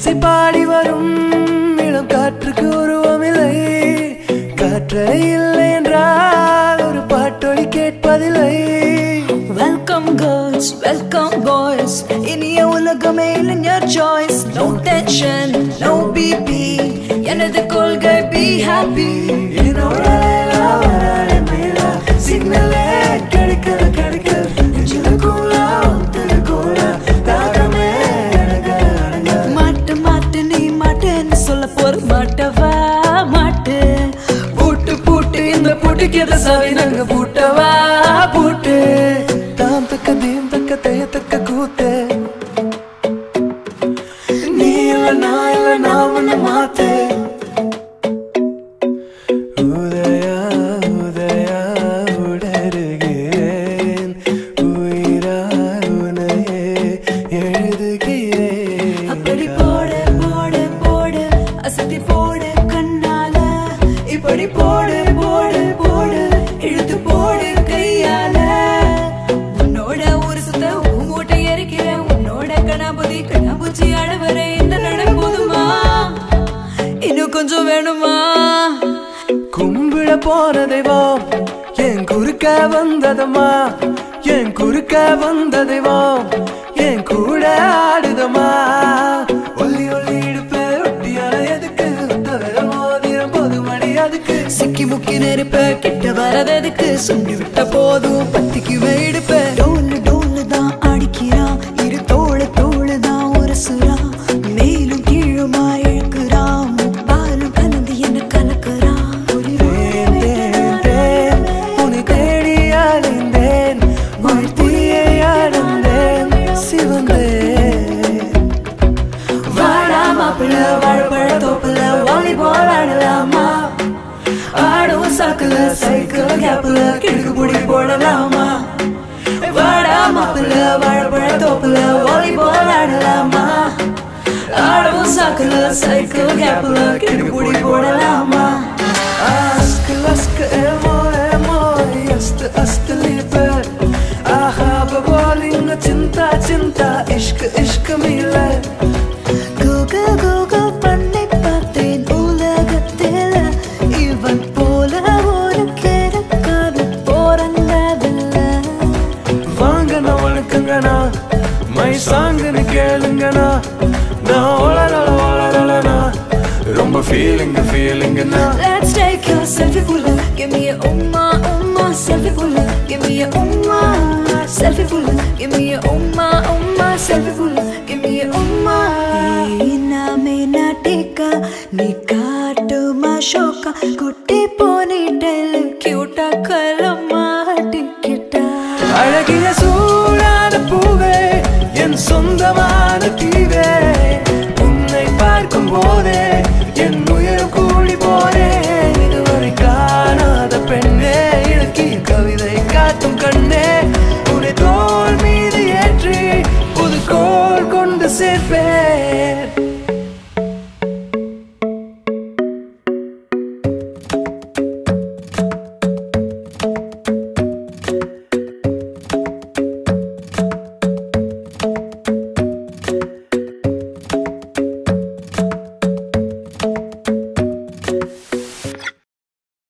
இசை பாடி வரும் இளம் காற்றுக்கு உருவமில்லை காற்றலை இல்லை என்றால் ஒரு பாட்டொலி கேட்பதில்லை வெல்கம் கேர்ள்ஸ் வெல்கம் பாய்ஸ் இனிய உலகமே இளைஞர் choice no tension no BP எனது கொள்கை பி ஹாப்பி என்னோட லைலா வராதே மேலா, சிக்னலே கிடைக்கல, கிடைக்கல. நெஞ்சில கூலா, ஒத்துல கூலா, தாகமே அடங்க, அடங்க. மாட்டு மாட்டு நீ மாட்டுன்னு சொல்ல போற மாட்டவா மாட்டு பூட்டு பூட்டு இந்த பூட்டுக்கு எதை சாவி நாங்க பூட்டவா பூட்டு தாம் தக்க தீம் தக்க தைய தக்க கூத்து நீ இல்ல நான் இல்ல நான் உன்னை மாத்து உதயா உதயா உடருகிறேன் உயிரால் உனையே எழுதுகிறேன் அப்படி போடு போடு போடு அசத்தி போடு கண்ணால இப்படி போடு போடு போடு இழுத்து போடு கையால உன்னோட ஒரு சுத்த மூட்டை எரிக்கிற உன்னோட கணபதி கண்ணாபூச்சி அழவர இந்த நட போதுமா இன்னும் கொஞ்சம் வேணுமா கும்பிட போன தெய்வம் என் குறுக்க வந்ததம்மா என் குறுக்க வந்த தெய்வம் என் கூட ஆடுதம்மா ஒல்லி ஒல்லி இடுப்பு ஒட்டியான எதுக்கு ஒத்த மோதிரம் போது மணி அதுக்கு சிக்கி முக்கி நெருப்ப கிட்ட வரததுக்கு சுண்டி விட்ட போதும் பத்திக்கு வெயிடுப்ப டோலு டோலு தான் அடிக்கிறான் இரு தோளு தோளு தான் ஒரு சுறா மேலும் கீழுமா இழுக்கிறான் பாலும் கலந்து என்ன கலக்குறான் ஒரு தேன், தேன், தேன், உன்னை தேடி அலைந்தேன் வாழ்த்தியை அடைந்தேன் சிவந்தேன் வாடா மாப்பிள்ள வாழைப்பழ தோப்புல வாலிபால் ஆடலாமா ஆடும் சாக்குல சைக்கிள் கேப்ல கிழக்கு புடி போடலாமா வாடா மாப்பிள்ள வாழைப்பழ தோப்புல வாலிபால் ஆடலாமா ஆடும் சாக்குல சைக்கிள் கேப்ல கிழக்கு புடி போடலாமா Ask, ask, emo, emo, ast, ast, liebe. Ahaba bowling, cinta, cinta, ishq, ishq, mile. Google Google பண்ணி பார்த்தேன் உலகத்தில் இவன் போல ஒரு கிடக்காது போறந்ததில்லை வாங்கண்ணா வணக்கங்கண்ணா மை சாங்குன்னு கேளுங்கண்ணா நான் ஒளரல ஒளரலண்ணா ரொம்ப ஃபீலிங் ஃபீலிங்கண்ணா Let's take a selfie full Give me a umma umma selfie full Give me a umma selfie full Give me a umma umma selfie full Give me a umma Ina meena tika Ni kaatuma shoka Kutti ponytail Cute kalama tikita அழகிய சூடான பூவே என் சொந்தமான தீவே